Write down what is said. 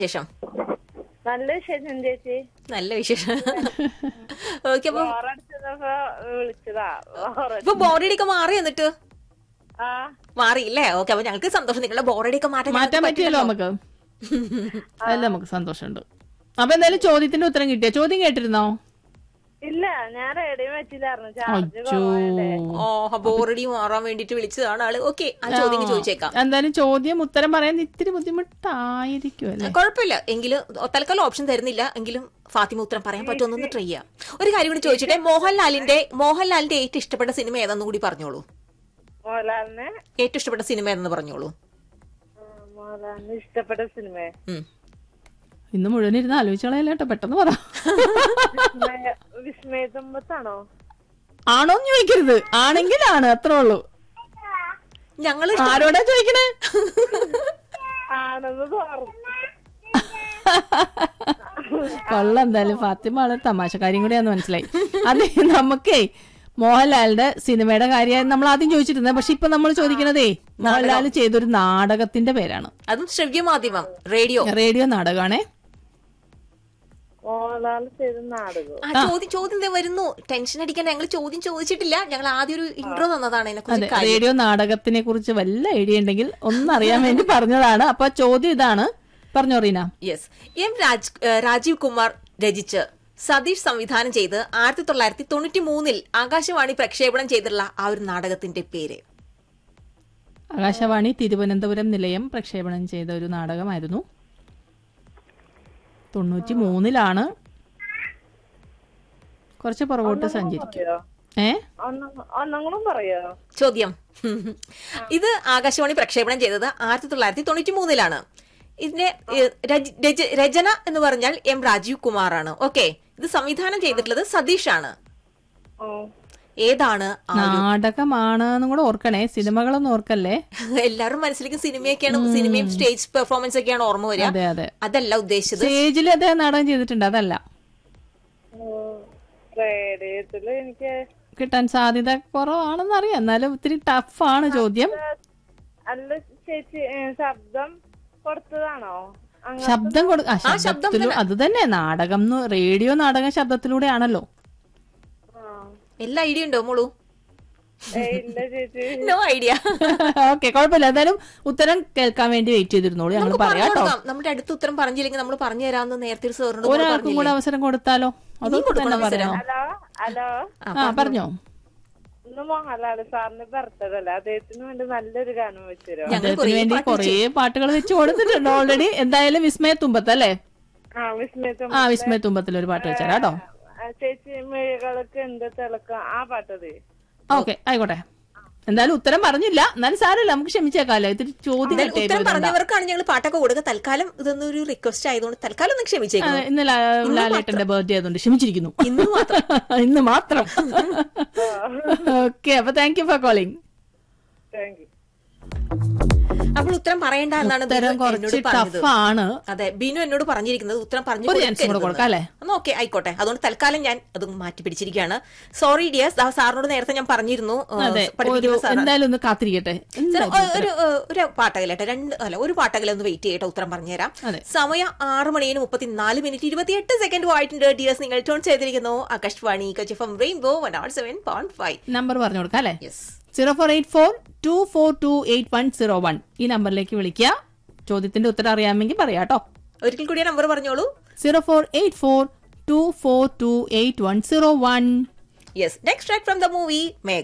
ശേഷം നല്ല വിശേഷം ചേച്ചി നല്ല വിശേഷം ഓക്കെ അപ്പൊ ബോറടിച്ചപ്പോ വിളിച്ചതാ ബോറടി ഇപ്പൊ ബോറടി ഒക്കെ മാറി എന്നിട്ട് ആ മാറിയില്ലേ ഓക്കെ അപ്പൊ ഞങ്ങൾക്ക് സന്തോഷം നിങ്ങളുടെ ബോറടി ഒക്കെ മാറ്റാൻ മാറ്റാൻ ഞങ്ങൾക്ക് പറ്റിയല്ലോ പറ്റിയല്ലോ. നമുക്ക് അതിൽ നമുക്ക് സന്തോഷമുണ്ട് അപ്പൊ എന്തായാലും ചോദ്യത്തിന്റെ ഉത്തരം കിട്ടിയ ചോദ്യം കേട്ടിരുന്നോ ഇല്ല ഞാൻ റേഡിയോ വെച്ചില്ലായിരുന്നു ചാർജ് അച്ചോ കുറവായല്ലേ ഓ ബോറടി മാറാൻ വേണ്ടിട്ട് വിളിച്ചതാണ് ആള് ഓക്കെ ആ ചോദ്യം ചോദിച്ചേക്കാം എന്തായാലും ചോദ്യം ഉത്തരം പറയാൻ ഇത്തിരി ബുദ്ധിമുട്ടായിരിക്കും അല്ലേ കുഴപ്പമില്ല എങ്കിലും തൽക്കാലം ഓപ്ഷൻ തരുന്നില്ല എങ്കിലും ഫാത്തിമ ഉത്തരം പറയാൻ പറ്റുമെന്നൊന്ന് ട്രൈ ചെയ്യാം ഒരു കാര്യം കൂടി ചോദിച്ചിട്ടെ മോഹൻലാലിന്റെ മോഹൻലാലിന്റെ ഏറ്റവും ഇഷ്ടപ്പെട്ട സിനിമ ഏതെന്ന് കൂടി പറഞ്ഞോളൂ മോഹൻലാലിന് ഏറ്റവും ഇഷ്ടപ്പെട്ട സിനിമ ഏതെന്ന് പറഞ്ഞോളൂ ആ, മോഹൻലാലിന് ഇഷ്ടപ്പെട്ട സിനിമ ഉം. ഇന്ന് മുഴുവൻ ഇരുന്ന് ആലോചിച്ചോളാം കേട്ടോ പെട്ടെന്ന് പറ വിസ്മയത്തുമ്പത്താണോ ആണോന്ന് ചോദിക്കരുത് ആണെങ്കിലാണ് അത്രേ ഉള്ളൂ ഞങ്ങള് ആരോടാ ചോദിക്കണേ ആണെന്ന് തോന്നുന്നു കൊള്ളാം എന്തായാലും ഫാത്തിമ ആള് തമാശക്കാരിയും കൂടെയാന്ന് മനസ്സിലായി അതെ നമുക്കേ മോഹൻലാലിന്റെ സിനിമയുടെ കാര്യം നമ്മൾ ആദ്യം ചോദിച്ചിരുന്നത് പക്ഷെ ഇപ്പൊ നമ്മൾ ചോദിക്കണതേ മോഹൻലാൽ ചെയ്തൊരു നാടകത്തിന്റെ പേരാണ് അതും ശ്രവ്യ മാധ്യമം റേഡിയോ റേഡിയോ നാടകമാണേ മോഹൻലാൽ ചെയ്ത നാടകം ആ ചോദ്യം ചോദ്യം ദേ വരുന്നു ടെൻഷൻ അടിക്കണ്ട ഞങ്ങൾ ചോദ്യം ചോദിച്ചിട്ടില്ല ഞങ്ങൾ ആദ്യം ഒരു ഇൻട്രോ തന്നതാണ് അതിനെ അതെ കുറിച്ച് റേഡിയോ നാടകത്തിനെ കുറിച്ച് വല്ല ഐഡിയ ഉണ്ടെങ്കിൽ ഒന്നറിയാൻ വേണ്ടി പറഞ്ഞതാണ് അപ്പൊ ചോദ്യം ഇതാണ് പറഞ്ഞോ റീന യെസ് എം രാജ് ഏ, രാജീവ് കുമാർ രചിച്ച് സതീഷ് സംവിധാനം ചെയ്ത് ആയിരത്തി തൊള്ളായിരത്തി തൊണ്ണൂറ്റി മൂന്നിൽ ആകാശവാണി പ്രക്ഷേപണം ചെയ്തിട്ടുള്ള ആ ഒരു നാടകത്തിന്റെ പേര് ആകാശവാണി തിരുവനന്തപുരം നിലയം പ്രക്ഷേപണം ചെയ്ത ഒരു നാടകമായിരുന്നു തൊണ്ണൂറ്റി മൂന്നിലാണ് കുറച്ച് പുറകോട്ട് സഞ്ചരിക്കും പറയോ ഏ ഒന്നും- ഒന്നെങ്കിലും പറയോ ചോദ്യം ഇത് ആകാശവാണി പ്രക്ഷേപണം ചെയ്തത് ആയിരത്തി തൊള്ളായിരത്തി തൊണ്ണൂറ്റി മൂന്നിലാണ് ഇതിന്റെ ഏ, രച- രച- രചന എന്ന് പറഞ്ഞാൽ എം രാജീവ് കുമാർ ആണ് ഓക്കെ ഇത് സംവിധാനം ചെയ്തിട്ടുള്ളത് സതീഷ് ആണ് ഓ ഏതാണ് ആ നാടകമാണ് എന്നും കൂടെ ഓർക്കണേ സിനിമകളൊന്നും ഓർക്കല്ലേ എല്ലാവരും മനസ്സിലേക്ക് സിനിമയൊക്കെയാണ് സിനിമയും സ്റ്റേജ് പെർഫോമൻസ് ഒക്കെയാണ് ഓർമ്മ വരിക അതെ അതെ അതല്ല ഉദ്ദേശിച്ചത് സ്റ്റേജിൽ അദ്ദേഹം നാടകം ചെയ്തിട്ടുണ്ട് അതല്ല റേഡിയത്തില് എനിക്ക് കിട്ടാൻ സാധ്യത കുറവാണെന്ന് അറിയാം എന്നാലും ഇത്തിരി ടഫാണ് ചോദ്യം അല്ല ചേച്ചി ഏ, ശബ്ദം കൊടുത്തതാണോ അങ്ങ- ശബ്ദം കൊടു ആ, ശബ്ദം ശബ്ദത്തിലൂ അത് തന്നെ നാടകം എന്ന് റേഡിയോ നാടകം ശബ്ദത്തിലൂടെയാണല്ലോ ആ. എല്ലാ ഐഡിയ ഉണ്ടോ മോളു ഏ, ഇല്ല ചേച്ചി നോ ഐഡിയ ഓക്കെ കുഴപ്പമില്ല എന്തായാലും ഉത്തരം കേൾക്കാൻ വേണ്ടി വെയിറ്റ് ചെയ്തിരുന്നോളൂ ഞങ്ങൾ നമുക്ക് പറയാം പറഞ്ഞു കേട്ടോ കൊടുക്കാം നമ്മുടെ അടുത്ത ഉത്തരം പറഞ്ഞില്ലെങ്കിൽ നമ്മൾ പറഞ്ഞു തരാമെന്ന് നേരത്തെ ഒരു സാറിനോട് നമ്മൾ ഒരാൾക്കും പറഞ്ഞില്ലേ? കൂടെ അവസരം കൊടുത്താലോ അതോ ഇനിയും കൊടുക്കണോ തന്നെ അവസരം? പറയണോ ഹലോ ഹലോ ആ പറഞ്ഞോ ഇന്ന് മോഹൻലാൽ സാറിന്റെ ബർത്ത്ഡേ അല്ലേ അദ്ദേഹത്തിന് വേണ്ടി നല്ലൊരു ഗാനം വെച്ചുതരോ ഞങ്ങൾ അദ്ദേഹത്തിന് കുറേ വേണ്ടി പാട്ട് കുറേ പാട്ടുകൾ വെച്ച് കൊടുത്തിട്ടുണ്ട് ഓൾറെഡി എന്തായാലും വിസ്മയ തുമ്പത്ത് അല്ലേ ആ വിസ്മയത്തും ആ വിസ്മയ തുമ്പത്തിൽ ഒരു പാട്ട് വെച്ചാൽ കേട്ടോ ചേച്ചി മിഴികൾക്ക് എന്ത് തിളക്കം ആ പാട്ടത് ഓക്കെ ആയിക്കോട്ടെ എന്തായാലും ഉത്തരം പറഞ്ഞില്ല എന്നാലും സാരമില്ല നമുക്ക് ക്ഷമിച്ചേക്കാലോ ഇത്തിരി ചോദ്യം എന്തായാലും കിട്ടിയ ഉത്തരം പറഞ്ഞവർക്കാണ് ഞങ്ങൾ പാട്ടൊക്കെ കൊടുക്കുക തൽക്കാലം ഇതൊന്നും ഒരു റിക്വസ്റ്റ് ആയതുകൊണ്ട് തൽക്കാലം ഒന്ന് ക്ഷമിച്ചേക്കുന്നു ഇന്ന് ലാ- ലാലേട്ടന്റെ ബർത്ത്ഡേ ആയതുകൊണ്ട് ക്ഷമിച്ചിരിക്കുന്നു ഇന്ന് മാത്രം ഇന്ന് മാത്രം ഓക്കെ അപ്പൊ thank you for calling thank you അപ്പോൾ ഉത്തരം പറയണ്ട എന്നാണ് ഉത്തരം ബിനു കുറച്ച് എന്നോട് പറഞ്ഞത് ടഫാണ് അതെ ബിനു എന്നോട് പറഞ്ഞിരിക്കുന്നത് ഉത്തരം പറഞ്ഞു ഒരു ചാൻസ് കൂടെ കൊടുക്കാം അല്ലേ ഓക്കെ ആയിക്കോട്ടെ അതുകൊണ്ട് തൽക്കാലം ഞാൻ അത് മാറ്റി പിടിച്ചിരിക്കുകയാണ് സോറി ഡിയസ് സാറിനോട് നേരത്തെ ഞാൻ പറഞ്ഞിരുന്നു ഏഹ്, അതെ ഒരു പഠിപ്പിക്കുന്ന സാറ് എന്തായാലും ഒന്ന് കാത്തിരിക്കട്ടെ സാർ, എന്തായാലും ഒ- ഒരു ഏഹ്, ഒരു പാട്ടകലേട്ടെ രണ്ട് അല്ല ഒരു പാട്ടകല ഒന്ന് വെയിറ്റ് ചെയ്യട്ടെ ഉത്തരം പറഞ്ഞുതരാം അതെ. സമയം ആറ് മണിന് മുപ്പത്തിനാല് മിനിറ്റ് ഇരുപത്തിയെട്ട് സെക്കൻഡ് ആയിട്ടുണ്ട് ഡിയസ് നിങ്ങൾ ടേൺ ചെയ്തിരിക്കുന്നു ആകാശവാണി കച്ചിഫം rainbow one R seven point five number പറഞ്ഞു കൊടുക്കാം അല്ലേ yes zero four eight four two four two eight one zero one ഈ നമ്പറിലേക്ക് വിളിക്കുക ചോദ്യത്തിന്റെ ഉത്തരം അറിയാമെങ്കിൽ പറയാട്ടോ ഒരിക്കൽ കൂടി നമ്പർ പറഞ്ഞോളൂ zero four eight four two four two eight one zero one yes next track from the movie Megha